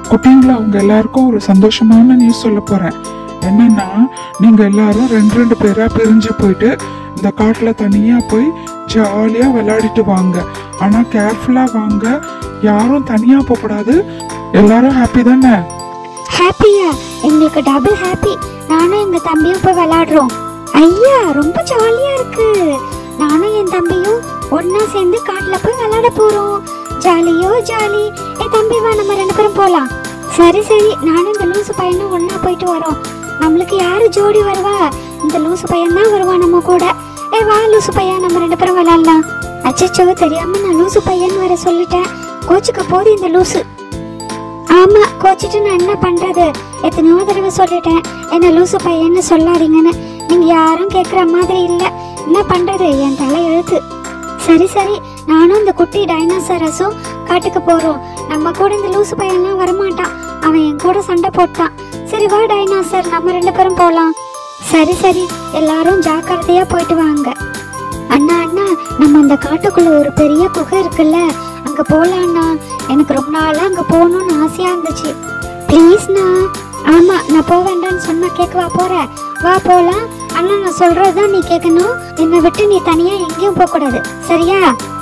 குட்டிங்களா அவங்க எல்லாருக்கும் ஒரு சந்தோஷமான நியூஸ் சொல்ல போறேன் என்னன்னா நீங்க எல்லாரும் ரெண்டு ரெண்டு பேரா பிரிஞ்சு போயிட்டு இந்த காட்டுல தனியா போய் ஜாலியா விளையாடிட்டு வாங்க ஆனா கேர்ஃபுல்லா வாங்க யாரும் தனியா போக கூடாது எல்லாரும் ஹாப்பி தானே ஹாப்பியா எங்களுக்கு டபுள் ஹாப்பி நானும் எங்க தம்பியும் போய் விளையாடுறோம் ஐயா ரொம்ப ஜாலியா இருக்கு நானும் என் தம்பியும் ஒண்ணா சேர்ந்து காட்டுல போய் விளையாட போறோம் ஜாலியோ ஜாலி என் தம்பி வா நம்ம ரெண்டு பேரும் போலாம் சரி சரி நானும் இந்த லூசு பையனும் ஒண்ணா போயிட்டு வரோம் நம்மளுக்கு யாரு ஜோடி வருவா இந்த லூசு பையன் தான் வருவா நம்ம கூட ஏ வா லூசு பையன் நம்ம ரெண்டு பேரும் விளையாடலாம் அச்சச்சோ தெரியாம நான் லூசு பையன் வர சொல்லிட்டேன் கோச்சுக்க போது இந்த லூசு ஆமா கோச்சிட்டு நான் என்ன பண்றது எத்தனையோ தடவை சொல்லிட்டேன் என்ன லூசு பையன்னு சொல்லாதீங்கன்னு நீங்க யாரும் கேக்குற மாதிரி இல்ல என்ன பண்றது என் தலை எழுத்து சரி சரி நானும் இந்த குட்டி டைனோசரஸும் காட்டுக்கு போறோம் நம்ம கூட இந்த லூசு பையன்லாம் வரமாட்டான் அவன் என் கூட சண்டை போட்டான் சரி வா டைனோசர் நம்ம ரெண்டு பேரும் போலாம் சரி சரி எல்லாரும் ஜாக்கிரதையா போயிட்டு வாங்க அண்ணா அண்ணா நம்ம அந்த காட்டுக்குள்ள ஒரு பெரிய குகை இருக்குல்ல அங்க போலாம்ண்ணா எனக்கு ரொம்ப நாளா அங்க போகணும்னு ஆசையா இருந்துச்சு ப்ளீஸ்ண்ணா ஆமா நான் போக வேண்டாம்னு சொன்னா கேட்கவா போற வா போலாம் அண்ணா நான் சொல்றதுதான் நீ கேட்கணும் என்னை விட்டு நீ தனியா எங்கேயும் போக கூடாது சரியா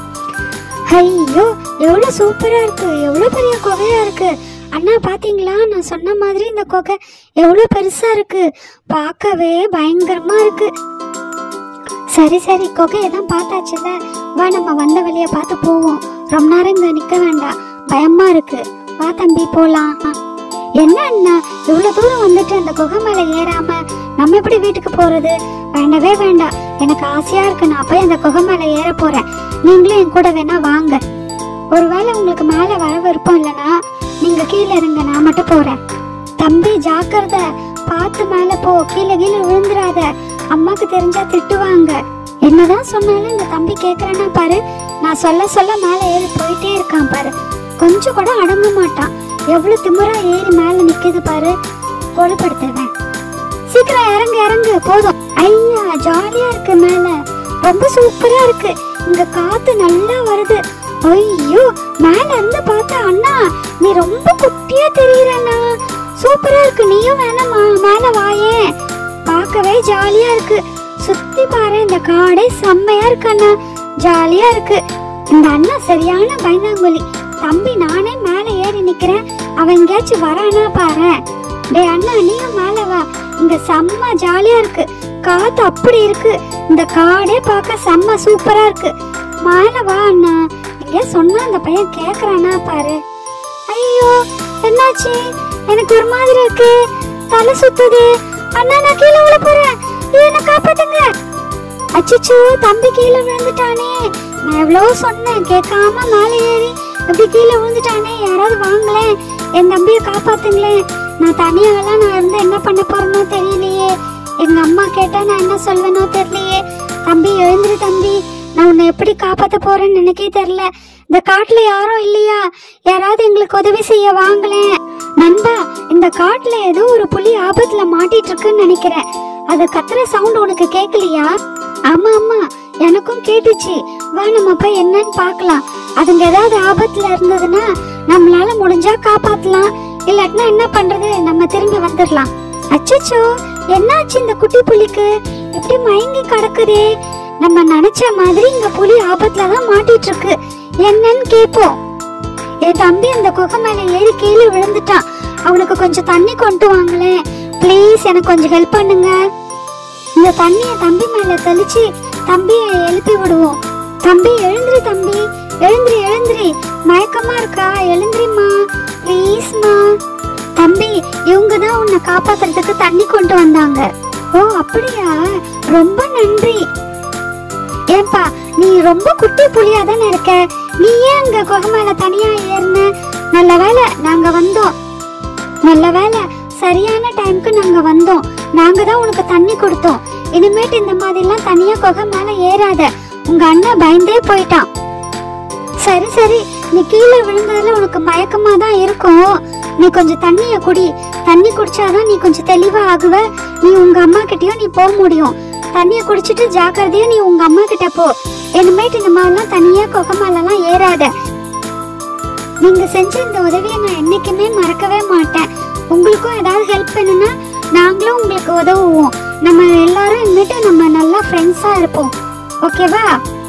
ஐயோ எவ்வளவு சூப்பரா இருக்கு எவ்வளவு பெரிய குகையா இருக்கு அண்ணா பாத்தீங்களா நான் சொன்ன மாதிரி இந்த குகை எவ்வளவு பெருசா இருக்கு பார்க்கவே பயங்கரமா இருக்கு சரி சரி குகையை தான் பார்த்தாச்சுல வா நம்ம வந்த வழியை பார்த்து போவோம் ரொம்ப நேரம் இங்க நிக்க வேண்டாம் பயமா இருக்கு வா தம்பி போலாம் என்ன அண்ணா இவ்வளவு தூரம் வந்துட்டு அந்த குகை மேல ஏறாம நம்ம எப்படி வீட்டுக்கு போறது வேண்டவே வேண்டாம் எனக்கு ஆசையா இருக்கு நான் போய் அந்த குகை மேல ஏற போறேன் நீங்களும் என் கூட வேணா வாங்க ஒருவேளை உங்களுக்கு மேல வர விருப்பம் இல்லைன்னா நீங்க கீழே இருங்க நான் மட்டும் போறேன் தம்பி ஜாக்கிரதை பார்த்து மேல போ கீழே கீழே விழுந்துராத அம்மாக்கு தெரிஞ்சா திட்டுவாங்க என்னதான் சொன்னாலும் இந்த தம்பி கேக்குறேன்னா பாரு நான் சொல்ல சொல்ல மேல ஏறி போயிட்டே இருக்கான் பாரு கொஞ்சம் கூட அடங்க மாட்டான் எவ்வளவு திமிரா ஏறி மேல நிக்குது பாரு கொழுப்படுத்துவேன் சீக்கிரம் இறங்கு இறங்கு போதும் ஐயா ஜாலியா இருக்கு மேல ரொம்ப சூப்பரா இருக்கு இங்க காத்து நல்லா வருது ஐயோ மேல இருந்து பார்த்தா அண்ணா நீ ரொம்ப குட்டியா தெரியறண்ணா சூப்பரா இருக்கு நீயும் வேணாமா மேல வாயேன் பார்க்கவே ஜாலியா இருக்கு சுத்தி பாரு இந்த காடே செம்மையா இருக்கு அண்ணா ஜாலியா இருக்கு இந்த அண்ணா சரியான பயந்தாங்குழி தம்பி நானே மேல ஏறி நிக்கிறேன் அவன் எங்கேயாச்சும் வரானா பாரு டேய் அண்ணா நீயும் மேல வா இங்க செம்ம ஜாலியா இருக்கு காத்து அப்படி இருக்கு இந்த காடே பார்க்க செம்ம சூப்பரா இருக்கு மேல வா அண்ணா இங்க சொன்னா அந்த பையன் கேக்குறானா பாரு ஐயோ என்னாச்சு எனக்கு ஒரு மாதிரி இருக்கு தலை சுத்துது அண்ணா நான் கீழே விழ போறேன் என்ன காப்பாத்துங்க அச்சச்சோ தம்பி கீழே விழுந்துட்டானே நான் எவ்வளவோ சொன்னேன் கேட்காம மேலே ஏறி அப்படி கீழே விழுந்துட்டானே யாராவது வாங்களேன் என் தம்பியை காப்பாத்துங்களேன் நான் தனியாலாம் நான் இருந்து என்ன பண்ண போறேனோ தெரியலையே எங்க அம்மா கேட்டா நான் என்ன சொல்வேனோ தெரியலையே தம்பி எழுந்துரு தம்பி நான் உன்னை எப்படி காப்பாத்த போறேன்னு எனக்கே தெரியல இந்த காட்டுல யாரும் இல்லையா யாராவது எங்களுக்கு உதவி செய்ய வாங்களேன் நண்பா இந்த காட்டுல ஏதோ ஒரு புலி ஆபத்துல மாட்டிட்டு இருக்குன்னு நினைக்கிறேன் அது கத்துற சவுண்ட் உனக்கு கேட்கலையா ஆமா ஆமா எனக்கும் கேட்டுச்சு வா நம்ம போய் என்னன்னு பார்க்கலாம் அதுங்க ஏதாவது ஆபத்துல இருந்ததுன்னா நம்மளால முடிஞ்சா காப்பாத்தலாம் இல்லாட்டினா என்ன பண்றது நம்ம திரும்பி வந்துடலாம் அச்சச்சோ என்னாச்சு இந்த குட்டி புலிக்கு இப்படி மயங்கி கிடக்குதே நம்ம நினைச்ச மாதிரி இங்க புலி ஆபத்துல தான் மாட்டிட்டு இருக்கு என்னன்னு கேப்போம் என் தம்பி அந்த குகை மேல ஏறி கீழே விழுந்துட்டான் அவனுக்கு கொஞ்சம் தண்ணி கொண்டு வாங்களேன் ப்ளீஸ் எனக்கு கொஞ்சம் ஹெல்ப் பண்ணுங்க இந்த தண்ணிய தம்பி மேல தெளிச்சு தம்பியை எழுப்பி விடுவோம் தம்பி எழுந்திரி தம்பி எழுந்திரி எழுந்திரி மயக்கமா இருக்கா எழுந்திரிம்மா ப்ளீஸ்மா தம்பி இவங்க தான் உன்னை காப்பாத்துறதுக்கு தண்ணி கொண்டு வந்தாங்க ஓ அப்படியா ரொம்ப நன்றி ஏன்பா நீ ரொம்ப குட்டி புலியா தானே இருக்க நீ ஏன் அங்க குகை மேல தனியா ஏறின நல்ல வேலை நாங்க வந்தோம் நல்ல வேலை சரியான டைம்க்கு நாங்க வந்தோம் நாங்க தான் உனக்கு தண்ணி கொடுத்தோம் இனிமேட்டு இந்த மாதிரிலாம் தனியா குகை மேல ஏறாத உங்க அண்ணன் பயந்தே போயிட்டான் சரி சரி நீ கீழே விழுந்ததுல உனக்கு மயக்கமா தான் இருக்கும் நீ கொஞ்சம் தண்ணிய குடி தண்ணி குடிச்சாதான் நீ கொஞ்சம் தெளிவா ஆகுவ நீ உங்க அம்மா கிட்டயும் நீ போக முடியும் தண்ணிய குடிச்சிட்டு ஜாக்கிரதையா நீ உங்க அம்மா கிட்ட போ இனிமேட்டு இந்த மாதிரிலாம் தனியா குகை மேலலாம் ஏறாத நீங்க செஞ்ச இந்த உதவியை நான் என்னைக்குமே மறக்கவே மாட்டேன் உங்களுக்கும் ஏதாவது ஹெல்ப் பண்ணுனா நாங்களும் உங்களுக்கு உதவுவோம் நம்ம எல்லாரும் இனிமேட்டு நம்ம நல்லா ஃப்ரெண்ட்ஸா இருப்போம் ஓகேவா